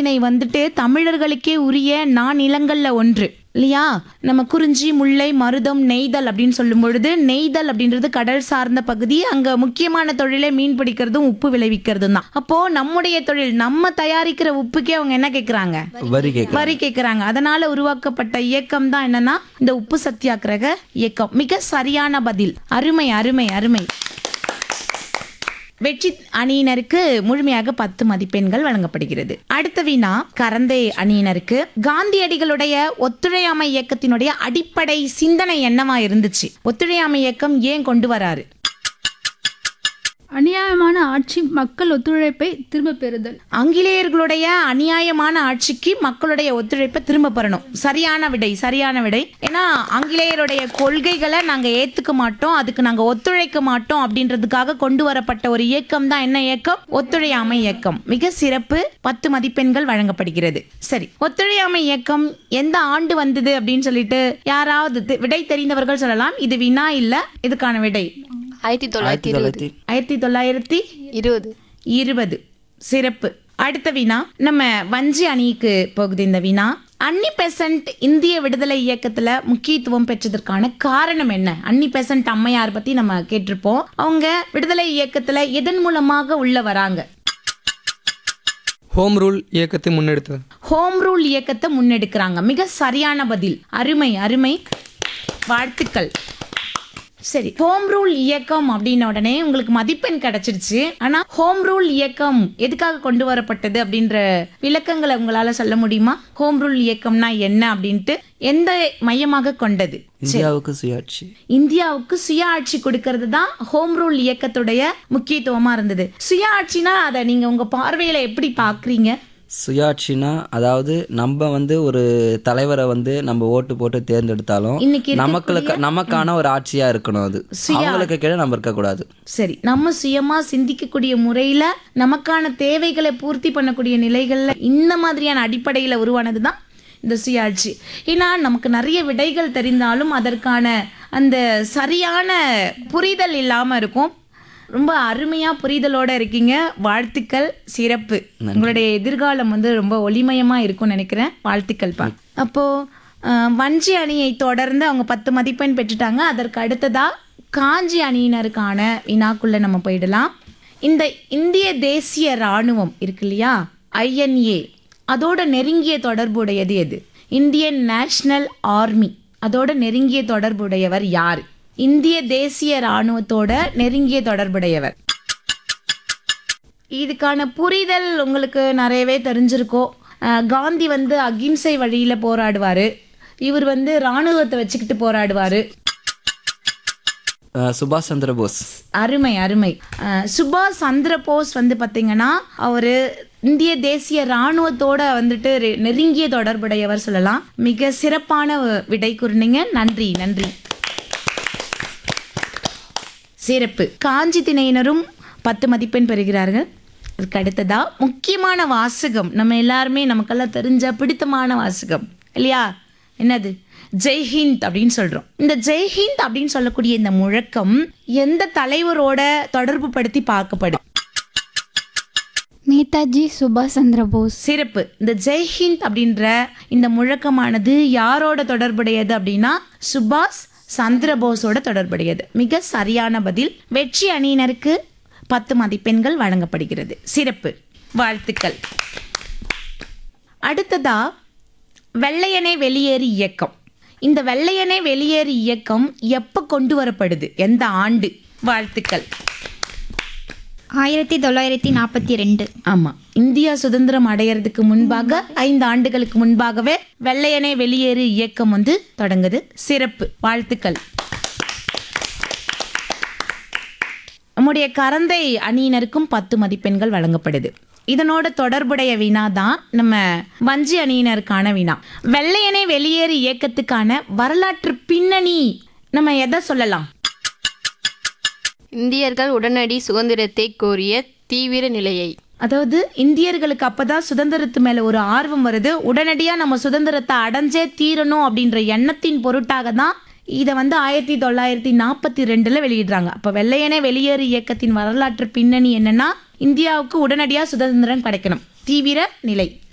திணை வந்துட்டு தமிழர்களுக்கே உரிய நானிலங்கள்ல ஒன்று இல்லையா நம்ம குறிஞ்சி முல்லை மருதம் நெய்தல் அப்படின்னு சொல்லும் பொழுது நெய்தல் அப்படின்றது கடல் சார்ந்த பகுதி அங்க முக்கியமான தொழிலே மீன் பிடிக்கிறதும் உப்பு விளைவிக்கிறதும் தான் அப்போ நம்முடைய தொழில் நம்ம தயாரிக்கிற உப்புக்கே அவங்க என்ன கேக்குறாங்க வரி கேட்க வரி கேட்குறாங்க அதனால உருவாக்கப்பட்ட இயக்கம் தான் என்னன்னா இந்த உப்பு சத்தியாகிரக இயக்கம் மிக சரியான பதில் அருமை அருமை அருமை வெற்றி அணியினருக்கு முழுமையாக பத்து மதிப்பெண்கள் வழங்கப்படுகிறது அடுத்த வினா கரந்தை அணியினருக்கு காந்தியடிகளுடைய ஒத்துழையாமை இயக்கத்தினுடைய அடிப்படை சிந்தனை என்னவா இருந்துச்சு ஒத்துழையாமை இயக்கம் ஏன் கொண்டு வராரு அநியாயமான ஆட்சி மக்கள் ஒத்துழைப்பை திரும்ப பெறுதல் ஆங்கிலேயர்களுடைய அநியாயமான ஆட்சிக்கு மக்களுடைய ஒத்துழைப்பை திரும்ப பெறணும் சரியான விடை சரியான விடை ஏன்னா ஆங்கிலேயருடைய கொள்கைகளை நாங்க ஏத்துக்க மாட்டோம் அதுக்கு நாங்க ஒத்துழைக்க மாட்டோம் அப்படின்றதுக்காக கொண்டு வரப்பட்ட ஒரு இயக்கம் தான் என்ன இயக்கம் ஒத்துழையாமை இயக்கம் மிக சிறப்பு பத்து மதிப்பெண்கள் வழங்கப்படுகிறது சரி ஒத்துழையாமை இயக்கம் எந்த ஆண்டு வந்தது அப்படின்னு சொல்லிட்டு யாராவது தெ- விடை தெரிந்தவர்கள் சொல்லலாம் இது வினா இல்ல இதுக்கான விடை ஆயிரத்தி தொள்ளாயிரத்தி இருபது ஆயிரத்தி தொள்ளாயிரத்தி இருபது இருபது சிறப்பு அடுத்த வினா நம்ம வஞ்சி அணிக்கு போகுது இந்த வினா அன்னி பெசன்ட் இந்திய விடுதலை இயக்கத்துல முக்கியத்துவம் பெற்றதற்கான காரணம் என்ன அன்னி பெசன்ட் அம்மையார் பத்தி நம்ம கேட்டிருப்போம் அவங்க விடுதலை இயக்கத்துல எதன் மூலமாக உள்ள வராங்க ஹோம் ரூல் இயக்கத்தை முன்னெடுத்தது ஹோம் ரூல் இயக்கத்தை முன்னெடுக்கிறாங்க மிக சரியான பதில் அருமை அருமை வாழ்த்துக்கள் சரி ஹோம் ரூல் இயக்கம் அப்படின்ன உடனே உங்களுக்கு மதிப்பெண் கிடைச்சிருச்சு ஆனா ஹோம் ரூல் இயக்கம் எதுக்காக கொண்டு வரப்பட்டது அப்படின்ற விளக்கங்களை உங்களால சொல்ல முடியுமா ஹோம் ரூல் இயக்கம்னா என்ன அப்படின்ட்டு எந்த மையமாக கொண்டது இந்தியாவுக்கு சுயாட்சி இந்தியாவுக்கு சுய ஆட்சி கொடுக்கறது தான் ஹோம் ரூல் இயக்கத்துடைய முக்கியத்துவமா இருந்தது சுய ஆட்சினா அதை நீங்க உங்க பார்வையில எப்படி பாக்குறீங்க சுயாட்சினா அதாவது நம்ம வந்து ஒரு தலைவரை வந்து நம்ம ஓட்டு போட்டு தேர்ந்தெடுத்தாலும் இன்னைக்கு நமக்கு நமக்கான ஒரு ஆட்சியா இருக்கணும் அது அவங்களுக்கு கீழே நம்ம இருக்கக்கூடாது சரி நம்ம சுயமா சிந்திக்கக்கூடிய முறையில நமக்கான தேவைகளை பூர்த்தி பண்ணக்கூடிய நிலைகள்ல இந்த மாதிரியான அடிப்படையில உருவானது தான் இந்த சுயாட்சி ஏன்னா நமக்கு நிறைய விடைகள் தெரிந்தாலும் அதற்கான அந்த சரியான புரிதல் இல்லாம இருக்கும் ரொம்ப அருமையா புரிதலோட இருக்கீங்க வாழ்த்துக்கள் சிறப்பு உங்களுடைய எதிர்காலம் வந்து ரொம்ப ஒளிமயமா இருக்கும்னு நினைக்கிறேன் வாழ்த்துக்கள் பா அப்போ அஹ், வஞ்சி அணியை தொடர்ந்து அவங்க பத்து மதிப்பெண் பெற்றுட்டாங்க அதற்கு அடுத்ததா காஞ்சி அணியினருக்கான வினாக்குள்ள நம்ம போயிடலாம் இந்த இந்திய தேசிய ராணுவம் இருக்கு இல்லையா ஐஎன்ஏ அதோட நெருங்கிய தொடர்புடையது எது இந்தியன் நேஷனல் ஆர்மி அதோட நெருங்கிய தொடர்புடையவர் யார் இந்திய தேசிய ராணுவத்தோட நெருங்கிய தொடர்புடையவர் இதுக்கான புரிதல் உங்களுக்கு நிறையவே தெரிஞ்சிருக்கோம் அஹ் காந்தி வந்து அகிம்சை வழியில போராடுவாரு இவர் வந்து ராணுவத்தை வச்சுக்கிட்டு போராடுவாரு அஹ் சுபாஷ் சந்திர போஸ் அருமை அருமை அஹ் சுபாஷ் சந்திர போஸ் வந்து பார்த்தீங்கன்னா அவர் இந்திய தேசிய ராணுவத்தோட வந்துட்டு ரெ- நெருங்கிய தொடர்புடையவர் சொல்லலாம் மிக சிறப்பான விடை கூறினீங்க நன்றி நன்றி சிறப்பு காஞ்சி திணையினரும் பத்து மதிப்பெண் பெறுகிறார்கள் அதுக்கு அடுத்ததா முக்கியமான வாசகம் நம்ம எல்லாருமே நமக்கெல்லாம் தெரிஞ்ச பிடித்தமான வாசகம் இல்லையா என்னது ஜெய்ஹிந்த் அப்படின்னு சொல்றோம் இந்த ஜெய்ஹிந்த் அப்படின்னு சொல்லக்கூடிய இந்த முழக்கம் எந்த தலைவரோட தொடர்பு படுத்தி பார்க்கப்படும் நேதாஜி சுபாஷ் சந்திர போஸ் சிறப்பு இந்த ஜெய்ஹிந்த் அப்படின்ற இந்த முழக்கமானது யாரோட தொடர்புடையது அப்படின்னா சுபாஷ் சந்திரபோஸோட தொடர்புடையது மிக சரியான பதில் வெற்றி அணியினருக்கு பத்து மதிப்பெண்கள் வழங்கப்படுகிறது சிறப்பு வாழ்த்துக்கள் அடுத்ததா வெள்ளையனே வெளியேறு இயக்கம் இந்த வெள்ளையனே வெளியேறு இயக்கம் எப்போ கொண்டு வரப்படுது எந்த ஆண்டு வாழ்த்துக்கள் ஆயிரத்தி தொள்ளாயிரத்தி நாற்பத்தி ரெண்டு ஆமா இந்தியா சுதந்திரம் அடையறதுக்கு முன்பாக ஐந்து ஆண்டுகளுக்கு முன்பாகவே வெள்ளையனே வெளியேறு இயக்கம் வந்து தொடங்குது சிறப்பு வாழ்த்துக்கள் நம்முடைய கரந்தை அணியினருக்கும் பத்து மதிப்பெண்கள் வழங்கப்படுது இதனோட தொடர்புடைய வினா தான் நம்ம வஞ்சி அணியினருக்கான வினா வெள்ளையனே வெளியேறு இயக்கத்துக்கான வரலாற்று பின்னணி நம்ம எதை சொல்லலாம் இந்தியர்கள் உடனடி சுதந்திரத்தை கோரிய தீவிர நிலையை அதாவது இந்தியர்களுக்கு அப்பதான் சுதந்திரத்து மேல ஒரு ஆர்வம் வருது உடனடியா நம்ம சுதந்திரத்தை அடைஞ்சே தீரணும் அப்படின்ற எண்ணத்தின் பொருட்டாக தான் இதை வந்து ஆயிரத்தி தொள்ளாயிரத்தி நாற்பத்தி ரெண்டுல வெளியிடுறாங்க அப்ப வெள்ளையனே வெளியேறு இயக்கத்தின் வரலாற்று பின்னணி என்னன்னா இந்தியாவுக்கு உடனடியா சுதந்திரம் கிடைக்கணும் தீவிர நிலை